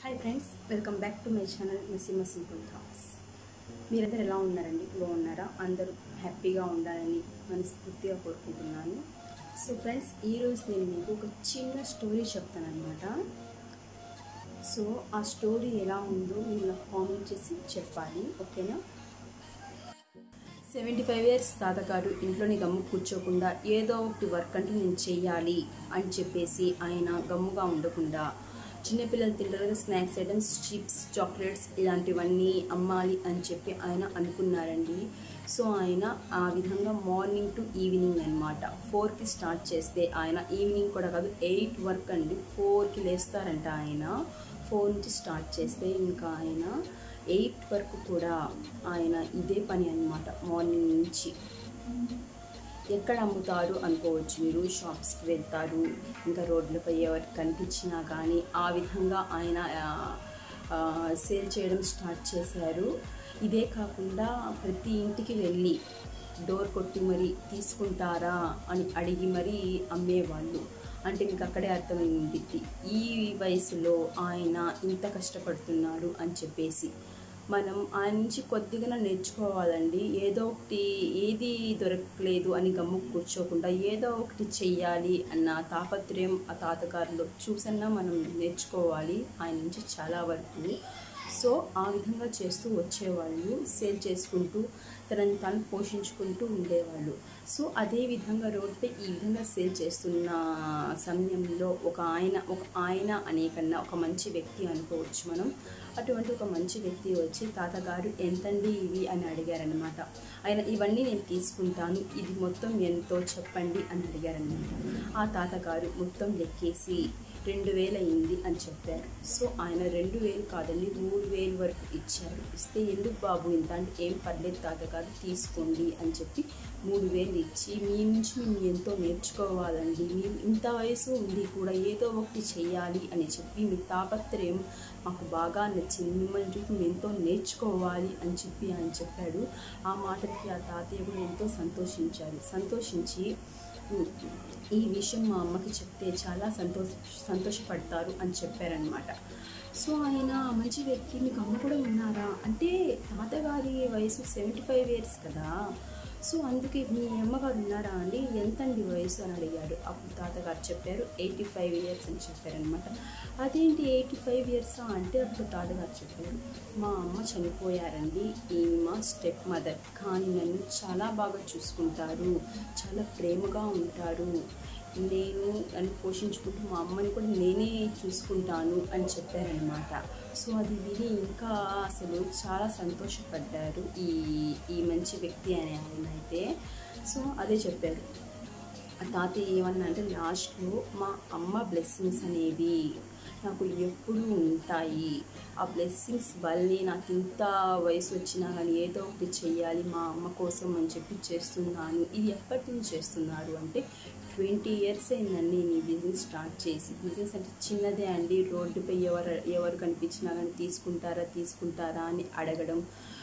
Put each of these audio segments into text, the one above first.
hi friends welcome back to my channel Naseema simple thoughts మీరందరూ ఎలా ఉన్నారండి బాగున్నారా అందరూ హ్యాపీగా ఉండాలని మనస్ఫూర్తిగా కోరుకుంటున్నాను సో ఫ్రెండ్స్ ఈరోజు నేను మీకు ఒక చిన్న స్టోరీ చెప్తాను అనమాట సో ఆ స్టోరీ ఎలా ఉందో మీరు నాకు కామెంట్ చేసి చెప్పాలి ఓకేనా సెవెంటీ ఫైవ్ ఇయర్స్ తాతగారు ఇంట్లోనే గమ్ము కూర్చోకుండా ఏదో ఒకటి వర్క్ అంటే నేను చెయ్యాలి అని చెప్పేసి ఆయన గమ్ముగా ఉండకుండా చిన్నపిల్లలు తింటారు కదా స్నాక్స్ ఐటమ్స్ చిప్స్ చాక్లెట్స్ ఇలాంటివన్నీ అమ్మాలి అని చెప్పి ఆయన అనుకున్నారండి సో ఆయన ఆ విధంగా మార్నింగ్ టు ఈవినింగ్ అనమాట ఫోర్కి స్టార్ట్ చేస్తే ఆయన ఈవినింగ్ కూడా కాదు ఎయిట్ వర్క్ అండి ఫోర్కి లేస్తారంట ఆయన ఫోర్ నుంచి స్టార్ట్ చేస్తే ఇంకా ఆయన ఎయిట్ వరకు కూడా ఆయన ఇదే పని అన్నమాట మార్నింగ్ నుంచి ఎక్కడ అమ్ముతారు అనుకోవచ్చు మీరు షాప్స్కి వెళ్తారు ఇంకా రోడ్లపై ఎవరికి కనిపించినా కానీ ఆ విధంగా ఆయన సేల్ చేయడం స్టార్ట్ చేశారు ఇదే కాకుండా ప్రతి ఇంటికి వెళ్ళి డోర్ కొట్టి మరి తీసుకుంటారా అని అడిగి మరీ అమ్మేవాళ్ళు అంటే మీకు అక్కడే అర్థమై ఉంటుంది ఈ వయసులో ఆయన ఇంత కష్టపడుతున్నారు అని చెప్పేసి మనం ఆయన నుంచి కొద్దిగా నేర్చుకోవాలండి ఏదో ఒకటి ఏది దొరకలేదు అని గమ్ము కూర్చోకుండా ఏదో ఒకటి చెయ్యాలి అన్న తాపత్రయం ఆ తాతగారిలో చూసన్నా మనం నేర్చుకోవాలి ఆయన నుంచి చాలా వరకు సో ఆ విధంగా చేస్తూ వచ్చేవాళ్ళు సేల్ చేసుకుంటూ తనని తాను పోషించుకుంటూ ఉండేవాళ్ళు సో అదే విధంగా రోడ్పై ఈ విధంగా సేల్ చేస్తున్న సమయంలో ఒక ఆయన ఒక ఆయన అనే కన్నా ఒక మంచి వ్యక్తి అనుకోవచ్చు మనం అటువంటి ఒక మంచి వ్యక్తి వచ్చి తాతగారు ఎంతండి ఇవి అని అడిగారనమాట ఆయన ఇవన్నీ నేను తీసుకుంటాను ఇది మొత్తం ఎంతో చెప్పండి అని అడిగారనమాట ఆ తాతగారు మొత్తం లెక్కేసి రెండు వేలు అయింది అని చెప్పారు సో ఆయన రెండు వేలు కాదండి మూడు వేలు వరకు ఇచ్చారు ఇస్తే ఎందుకు బాబు ఇంత అంటే ఏం పర్లేదు తాతగారు తీసుకోండి అని చెప్పి మూడు వేలు ఇచ్చి మీ నుంచి మేము ఎంతో నేర్చుకోవాలండి మీరు ఇంత వయసు ఉంది కూడా ఏదో ఒకటి చేయాలి అని చెప్పి మీ తాపత్రయం మాకు బాగా నచ్చింది మిమ్మల్ని చూసి మేము ఎంతో నేర్చుకోవాలి అని చెప్పి ఆయన చెప్పాడు ఆ మాటకి ఆ తాతయ్య కూడా ఎంతో సంతోషించారు సంతోషించి ఈ విషయం మా అమ్మకి చెప్తే చాలా సంతోష సంతోషపడతారు అని చెప్పారనమాట సో ఆయన మంచి వ్యక్తి మీకు అమ్మ కూడా ఉన్నారా అంటే తాతగారి వయసు సెవెంటీ ఫైవ్ ఇయర్స్ కదా సో అందుకే మీ అమ్మగారు ఉన్నారా అండి ఎంత అండి వయసు అని అడిగాడు అప్పుడు తాతగారు చెప్పారు ఎయిటీ ఫైవ్ ఇయర్స్ అని చెప్పారనమాట అదేంటి ఎయిటీ ఫైవ్ ఇయర్సా అంటే అప్పుడు తాతగారు చెప్పారు మా అమ్మ చనిపోయారండి ఈమె మా స్టెప్ మదర్ కానీ నన్ను చాలా బాగా చూసుకుంటారు చాలా ప్రేమగా ఉంటారు నేను నన్ను పోషించుకుంటూ మా అమ్మని కూడా నేనే చూసుకుంటాను అని చెప్పారనమాట సో అది విని ఇంకా అసలు చాలా సంతోషపడ్డారు ఈ ఈ మంచి వ్యక్తి అనే ఆయన అయితే సో అదే చెప్పారు ఆ తాతయ్య ఏమన్నా అంటే లాస్ట్లో మా అమ్మ బ్లెస్సింగ్స్ అనేవి నాకు ఎప్పుడూ ఉంటాయి ఆ బ్లెస్సింగ్స్ వల్లే నాకు ఇంత వయసు వచ్చినా కానీ ఏదో ఒకటి చెయ్యాలి మా అమ్మ కోసం అని చెప్పి చేస్తున్నాను ఇది ఎప్పటి నుంచి చేస్తున్నారు అంటే ట్వంటీ ఇయర్స్ అయిందండి నేను ఈ బిజినెస్ స్టార్ట్ చేసి బిజినెస్ అంటే చిన్నదే అండి రోడ్డుపై ఎవరు ఎవరు కనిపించినా కానీ తీసుకుంటారా తీసుకుంటారా అని అడగడం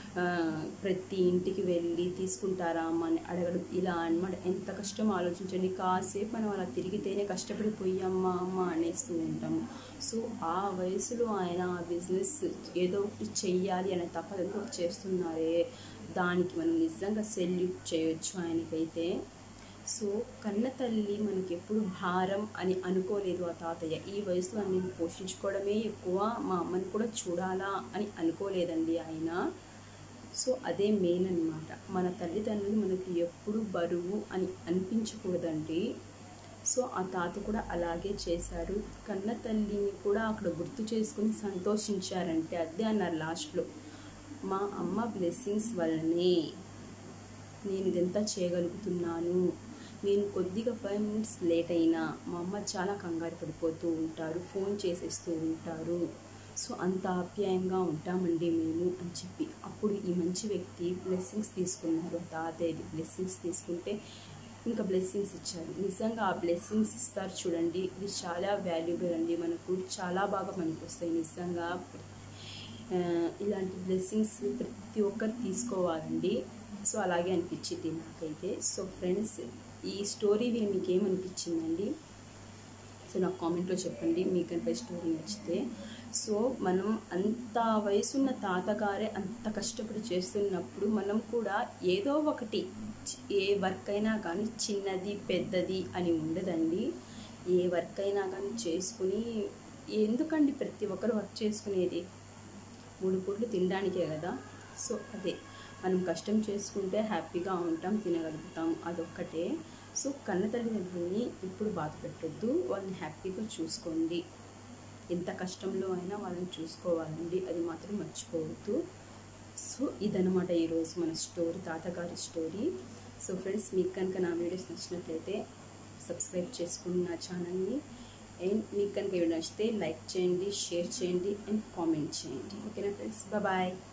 ప్రతి ఇంటికి వెళ్ళి తీసుకుంటారా అమ్మ అని అడగడం ఇలా అనమాట ఎంత కష్టం ఆలోచించండి కాసేపు మనం అలా తిరిగితేనే కష్టపడిపోయి అమ్మ అమ్మ అనేస్తూ ఉంటాము సో ఆ వయసులో ఆయన ఆ బిజినెస్ ఏదో ఒకటి చెయ్యాలి అనే తప్పదంతా చేస్తున్నారే దానికి మనం నిజంగా సెల్యూట్ చేయొచ్చు ఆయనకైతే సో కన్న తల్లి మనకి ఎప్పుడు భారం అని అనుకోలేదు ఆ తాతయ్య ఈ వయసులో నేను పోషించుకోవడమే ఎక్కువ మా అమ్మని కూడా చూడాలా అని అనుకోలేదండి ఆయన సో అదే మెయిన్ అనమాట మన తల్లిదండ్రులు మనకి ఎప్పుడు బరువు అని అనిపించకూడదండి సో ఆ తాత కూడా అలాగే చేశారు కన్న తల్లిని కూడా అక్కడ గుర్తు చేసుకుని సంతోషించారంటే అదే అన్నారు లాస్ట్లో మా అమ్మ బ్లెస్సింగ్స్ వల్లనే నేను ఇదంతా చేయగలుగుతున్నాను నేను కొద్దిగా ఫైవ్ మినిట్స్ లేట్ అయినా మా అమ్మ చాలా కంగారు పడిపోతూ ఉంటారు ఫోన్ చేసేస్తూ ఉంటారు సో అంత ఆప్యాయంగా ఉంటామండి మేము అని చెప్పి అప్పుడు ఈ మంచి వ్యక్తి బ్లెస్సింగ్స్ తీసుకున్నారు తాతయ్య బ్లెస్సింగ్స్ తీసుకుంటే ఇంకా బ్లెస్సింగ్స్ ఇచ్చారు నిజంగా ఆ బ్లెస్సింగ్స్ ఇస్తారు చూడండి ఇది చాలా వాల్యుబుల్ అండి మనకు చాలా బాగా మనకు వస్తాయి నిజంగా ఇలాంటి బ్లెస్సింగ్స్ ప్రతి ఒక్కరు తీసుకోవాలండి సో అలాగే అనిపించింది నాకైతే సో ఫ్రెండ్స్ ఈ స్టోరీ మీకు ఏమనిపించిందండి సో నాకు కామెంట్లో చెప్పండి మీకు కనుక స్టోరీ నచ్చితే సో మనం అంత వయసున్న తాతగారే అంత కష్టపడి చేస్తున్నప్పుడు మనం కూడా ఏదో ఒకటి చి- ఏ వర్క్ అయినా కానీ చిన్నది పెద్దది అని ఉండదండి ఏ వర్క్ అయినా కానీ చేసుకుని ఎందుకండి ప్రతి ఒక్కరు వర్క్ చేసుకునేది మూడు పూట్లు తినడానికే కదా సో అదే మనం కష్టం చేసుకుంటే హ్యాపీగా ఉంటాం తినగలుగుతాం అదొక్కటే సో కన్న తల్లిదండ్రుల్ని ఇప్పుడు బాధ పెట్టొద్దు వాళ్ళని హ్యాపీగా చూసుకోండి ఎంత కష్టంలో అయినా వాళ్ళని చూసుకోవాలండి అది మాత్రం మర్చిపోవద్దు సో ఇదనమాట ఈరోజు మన స్టోరీ తాతగారి స్టోరీ సో ఫ్రెండ్స్ మీకు కనుక నా వీడియోస్ నచ్చినట్లయితే సబ్స్క్రైబ్ చేసుకుని నా ఛానల్ని అండ్ మీకు కనుక వీడియో నచ్చితే లైక్ చేయండి షేర్ చేయండి అండ్ కామెంట్ చేయండి ఓకేనా ఫ్రెండ్స్ బాయ్